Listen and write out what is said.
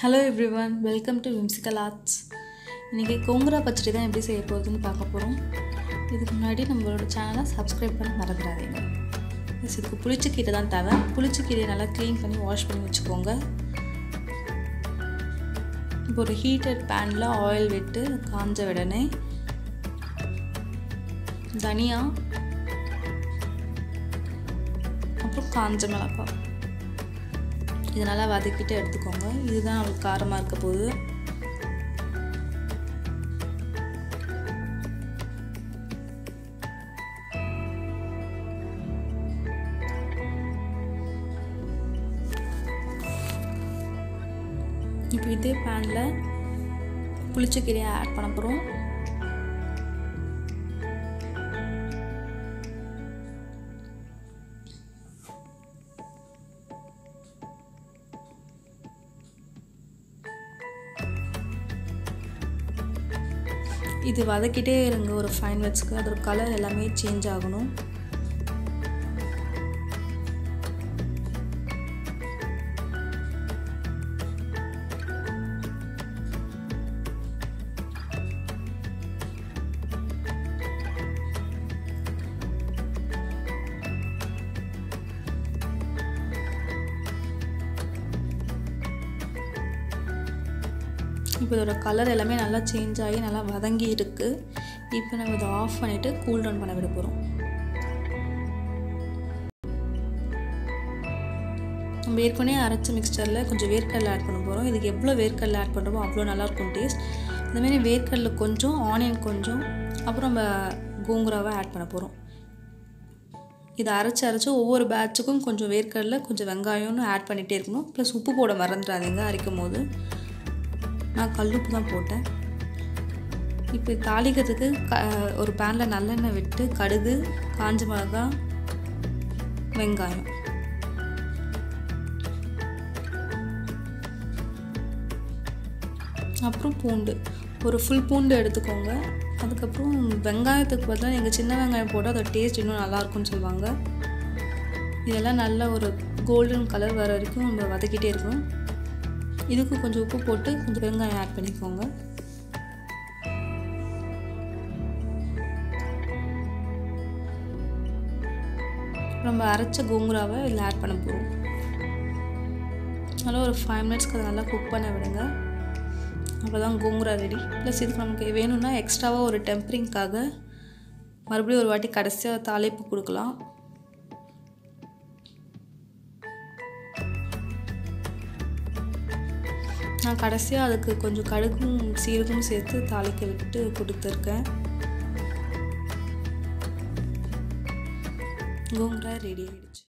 hello everyone welcome to whimsical arts இன்றைக்கி கொங்குரா பச்சடி தான் எப்படி செய்ய போகுதுன்னு பார்க்க போகிறோம் இதுக்கு முன்னாடி நம்மளோட சேனலை சப்ஸ்கிரைப் பண்ண மறந்துடாதீங்க ப்ளஸ் இதுக்கு புளிச்சக்கீரை தான் தேவை புளிச்சக்கீரையை நல்லா க்ளீன் பண்ணி வாஷ் பண்ணி வச்சுக்கோங்க இப்போ ஒரு ஹீட்டட் பேனில் ஆயில் விட்டு காஞ்ச உடனே தனியா அப்புறம் காஞ்ச மிளகாய் இது நல்லா வதக்கிட்டு எடுத்துக்கோங்க இதுதான் நம்மளுக்கு காரமாக இருக்க போகுது இப்போ இதே பேனில் புளிச்சக்கீரையை ஆட் பண்ண போகிறோம் இது வதக்கிட்டே இருங்க ஒரு ஃபைவ் மினிட்ஸ்க்கு அதோட கலர் எல்லாமே சேஞ்ச் ஆகணும் இப்போ இதோட கலர் எல்லாமே நல்லா சேஞ்ச் ஆகி நல்லா வதங்கி இருக்குது இப்போ நம்ம இதை ஆஃப் பண்ணிவிட்டு கூல் டவுன் பண்ண விட போகிறோம் நம்ம ஏற்கனவே அரைச்ச மிக்சரில் கொஞ்சம் வேர்க்கடலை ஆட் பண்ண போகிறோம் இதுக்கு எவ்வளோ வேர்க்கடலை ஆட் பண்ணுறோமோ அவ்வளோ நல்லாயிருக்கும் டேஸ்ட் இந்தமாரி வேர்க்கடலை கொஞ்சம் ஆனியன் கொஞ்சம் அப்புறம் நம்ம கோங்குராவை ஆட் பண்ண போகிறோம் இதை அரைச்சி அரைச்சி ஒவ்வொரு பேட்சுக்கும் கொஞ்சம் வேர்க்கடலை கொஞ்சம் வெங்காயம்னு ஆட் பண்ணிகிட்டே இருக்கணும் ப்ளஸ் உப்பு போட மறந்துடாதீங்க அரைக்கும் போது நான் கல்லுப்பு தான் போட்டேன் இப்போ தாளிக்கிறதுக்கு க ஒரு பேனில் நல்லெண்ணெய் விட்டு கடுகு காஞ்ச மிளகா வெங்காயம் அப்புறம் பூண்டு ஒரு ஃபுல் பூண்டு எடுத்துக்கோங்க அதுக்கப்புறம் வெங்காயத்துக்கு பதிலாக நீங்கள் சின்ன வெங்காயம் போட்டால் அதோட டேஸ்ட் இன்னும் நல்லாயிருக்கும்னு சொல்லுவாங்க இதெல்லாம் நல்ல ஒரு கோல்டன் கலர் வர வரைக்கும் நம்ம வதக்கிட்டே இருக்கணும் இதுக்கு கொஞ்சம் உப்பு போட்டு கொஞ்சம் வெங்காயம் ஆட் பண்ணிக்கோங்க நம்ம அரைச்ச கோங்குராவை இதில் ஆட் பண்ண போகிறோம் நல்லா ஒரு ஃபைவ் மினிட்ஸ்க்கு அதை நல்லா குக் பண்ண விடுங்க அவ்வளோதான் கோங்குரா ரெடி ப்ளஸ் இதுக்கு நமக்கு வேணும்னா எக்ஸ்ட்ராவாக ஒரு டெம்பரிங்க்காக மறுபடியும் ஒரு வாட்டி கடைசியாக தாளிப்பு கொடுக்கலாம் நான் கடைசியாக அதுக்கு கொஞ்சம் கடுகும் சீரகமும் சேர்த்து தாளிக்க விட்டு கொடுத்துருக்கேன் கோங்குரா ரெடி ஆகிடுச்சு